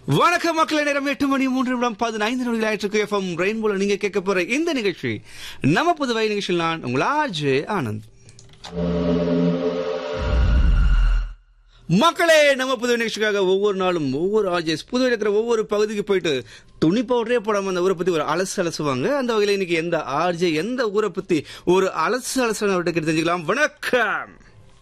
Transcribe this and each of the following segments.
வணக்கம் மக்களே நேரம் எட்டு மணி மூன்று நிமிடம் பதினைந்து நொடிகள் ஆயிட்டு எஃப்எம் ரெயின்போல நீங்க கேட்க போற இந்த நிகழ்ச்சி நம்ம புதுவை நிகழ்ச்சியில் நான் உங்கள் ஆஜே ஆனந்த் மக்களே நம்ம புதுவை நிகழ்ச்சிக்காக ஒவ்வொரு நாளும் ஒவ்வொரு ஆர்ஜேஸ் புதுவையில் இருக்கிற ஒவ்வொரு பகுதிக்கு போயிட்டு துணி பவுடரே போடாம அந்த ஊரை பத்தி ஒரு அலசு அலசுவாங்க அந்த வகையில இன்னைக்கு எந்த ஆர்ஜே எந்த ஊரை பத்தி ஒரு அலசு அலசு அவர்கிட்ட கேட்டு தெரிஞ்சுக்கலாம் வணக்கம்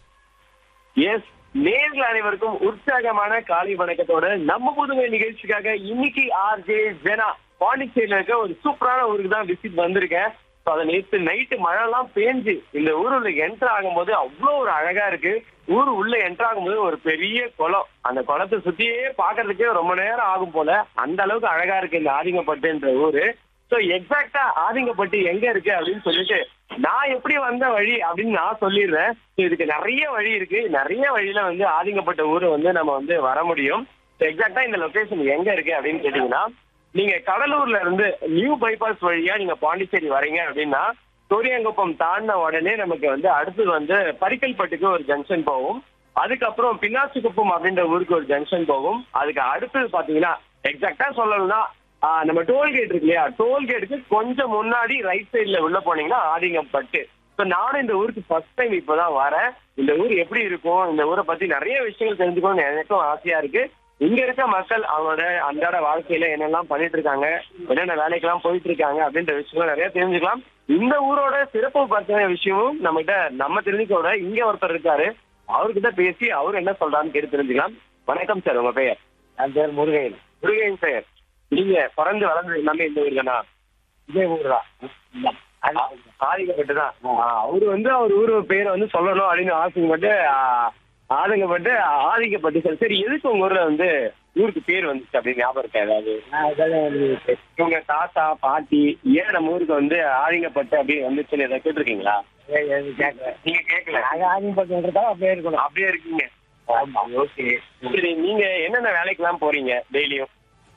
எஸ் நேர்கள் அனைவருக்கும் உற்சாகமான காலை வணக்கத்தோட நம்ம புதுமை நிகழ்ச்சிக்காக இன்னைக்கு ஆர்ஜே ஜெனா பாண்டிச்சேரியில இருக்க ஒரு சூப்பரான ஊருக்கு தான் விசிட் வந்திருக்கேன் So, அது நேற்று நைட்டு மழை எல்லாம் பேஞ்சு இந்த ஊருல என்டர் ஆகும்போது அவ்வளோ ஒரு அழகா இருக்கு ஊர் உள்ள என்டர் ஆகும்போது ஒரு பெரிய குளம் அந்த குளத்தை சுத்தியே பாக்குறதுக்கே ரொம்ப நேரம் ஆகும் போல அந்த அளவுக்கு அழகா இருக்கு இந்த ஆதிங்கப்பட்டுன்ற ஊரு சோ எக்ஸாக்டா ஆதிங்கப்பட்டு எங்க இருக்கு அப்படின்னு சொல்லிட்டு நான் எப்படி வந்த வழி அப்படின்னு நான் சொல்லிடுறேன் So, இதுக்கு நிறைய வழி இருக்கு நிறைய வழியில வந்து ஆதிங்கப்பட்ட ஊரு வந்து நம்ம வந்து வர முடியும் எக்ஸாக்டா இந்த லொகேஷன் எங்க இருக்கு அப்படின்னு கேட்டீங்கன்னா நீங்க கடலூர்ல இருந்து நியூ பைபாஸ் வழியா நீங்க பாண்டிச்சேரி வரீங்க அப்படின்னா சூரியங்குப்பம் தாண்டின உடனே நமக்கு வந்து அடுத்தது வந்து பரிக்கல்பட்டுக்கு ஒரு ஜங்ஷன் போகும் அதுக்கப்புறம் பின்னாச்சிக்குப்பம் அப்படின்ற ஊருக்கு ஒரு ஜங்ஷன் போகும் அதுக்கு அடுத்தது பாத்தீங்கன்னா எக்ஸாக்டா சொல்லணும்னா ஆஹ், நம்ம டோல்கேட் இருக்கு இல்லையா டோல்கேட்டுக்கு கொஞ்சம் முன்னாடி ரைட் சைடுல உள்ள போனீங்கன்னா ஆதிங்கப்பட்டு ஸோ நானும் இந்த ஊருக்கு ஃபர்ஸ்ட் டைம் இப்போதான் வரேன் இந்த ஊர் எப்படி இருக்கும் இந்த ஊரை பத்தி நிறைய விஷயங்கள் தெரிஞ்சுக்கணும்னு எனக்கும் ஆசையா இருக்கு இங்க இருக்க மக்கள் அவங்களோட அன்றாட வாழ்க்கையில என்னெல்லாம் பண்ணிட்டு இருக்காங்க என்னென்ன வேலைக்கெல்லாம் போயிட்டு இருக்காங்க அப்படின்ற விஷயங்கள் நிறைய தெரிஞ்சுக்கலாம் இந்த ஊரோட சிறப்பு பற்றின விஷயமும் நம்மகிட்ட நம்ம தெரிஞ்சுக்கோட இங்க ஒருத்தர் இருக்காரு அவர்கிட்ட பேசி அவர் என்ன சொல்றாருன்னு கேட்டு தெரிஞ்சுக்கலாம் வணக்கம் சார் உங்க பெயர் என் பேர் முருகையன் முருகன் சார் நீங்க பிறந்து வளர்ந்து எல்லாமே இந்த ஊர் தானா இதே ஊர் தான் ஆதிக்கப்பட்டு தான் அவரு வந்து அவர் ஊர் பேரை வந்து சொல்லணும் அப்படின்னு ஆசைப்பட்டு ஆஹ், ஆதங்கப்பட்டு ஆதிக்கப்பட்டு சார் சரி எதுக்கு உங்க ஊர்ல வந்து ஊருக்கு பேர் வந்துச்சு அப்படின்னு ஞாபகம் இருக்கா ஏதாவது நான் இதெல்லாம் எழுதி உங்க தாத்தா பாட்டி ஏன் நம்ம ஊருக்கு வந்து ஆதிங்கப்பட்டு அப்படின்னு வந்துச்சுன்னு எதாவது கேட்டிருக்கீங்களா கேட்கல நீங்க கேட்கல நாங்கள் ஆதிபட்டுன்றதால அப்படியே இருக்கணும் அப்படியே இருக்கீங்க ஓகே சரி நீங்க என்னென்ன வேலைக்கெல்லாம் போறீங்க டெய்லியும்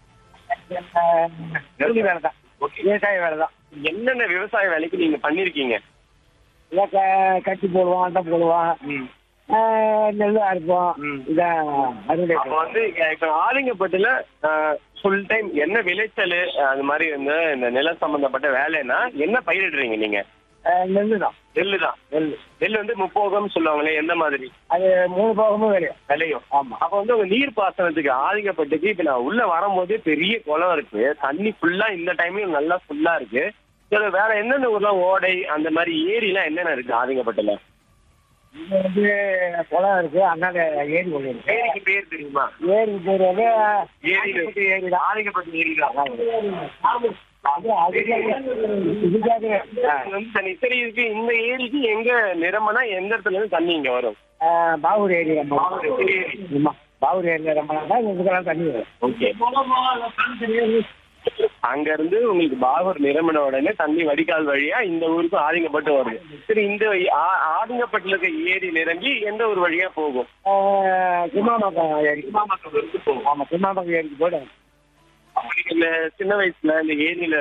நெருங்கி வேலை தான் விவசாய வேலை தான் என்னென்ன விவசாய வேலைக்கு நீங்க பண்ணிருக்கீங்க இதை க- கட்டி போடுவோம் அட்டை போடுவோம் ஆஹ் நெல் அறுப்போம் ம். இதான் அறுவடை அப்ப வந்து இப்ப ஆலிங்கப்பட்டுல ஃபுல் டைம் என்ன விளைச்சல் அது மாதிரி வந்து இந்த நில சம்பந்தப்பட்ட வேலைன்னா என்ன பயிரிடுறீங்க நீங்க நெல் தான் நெல்லு தான் நெல் நெல் வந்து முப்போகம் சொல்லுவாங்களே எந்த மாதிரி அது மூணு போகமும் விளையும் விளையும் ஆமா அப்ப வந்து உங்க நீர் பாசனத்துக்கு ஆதிங்கப்பட்டுக்கு இப்ப நான் உள்ள வரும்போது பெரிய குளம் இருக்கு தண்ணி ஃபுல்லா இந்த டைம்லயும் நல்லா ஃபுல்லா இருக்கு சரி வேற என்னென்ன ஊர்லாம் ஓடை அந்த மாதிரி ஏரி எல்லாம் என்னென்ன இருக்கு ஆதிங்கப்பட்டுல இது வந்து குளம் இருக்கு அண்ணாங்க ஏரி ஒன்று இருக்கு ஏரிக்கு பேர் தெரியுமா ஏரி பேர் வந்து ஏரி ஏரி தான் ஆதிங்கப்பட்டு ஏரி தான் அது அதுக்காக இதுக்காக இது வந்து தண்ணி சரி இருக்கு இந்த ஏரிக்கு எங்க நிரம்பனா எந்த இடத்துல இருந்து தண்ணி இங்க வரும் ஆஹ் பாவூர் ஏரி ரொம்ப பாவூர் ஏரி. ஆமா பாவூர் ஏரியா ரொம்ப தான் இதுக்கெல்லாம் தண்ணி வரும் ஓகே அங்க இருந்து உங்களுக்கு பாகூர் நிரம்பின உடனே தண்ணி வடிகால் வழியா இந்த ஊருக்கு ஆதிங்கப்பட்டு வருது சரி இந்த ஆ- ஆதிங்கப்பட்டுல இருக்க ஏரி நிரம்பி எந்த ஒரு வழியா போகும் ஆஹ் கும்மாமக்கம் ஏரி ஆமா கும்மாமக்கம் ஏரிக்கு போய்டும் அப்ப நீங்க இந்த சின்ன வயசுல இந்த ஏரியில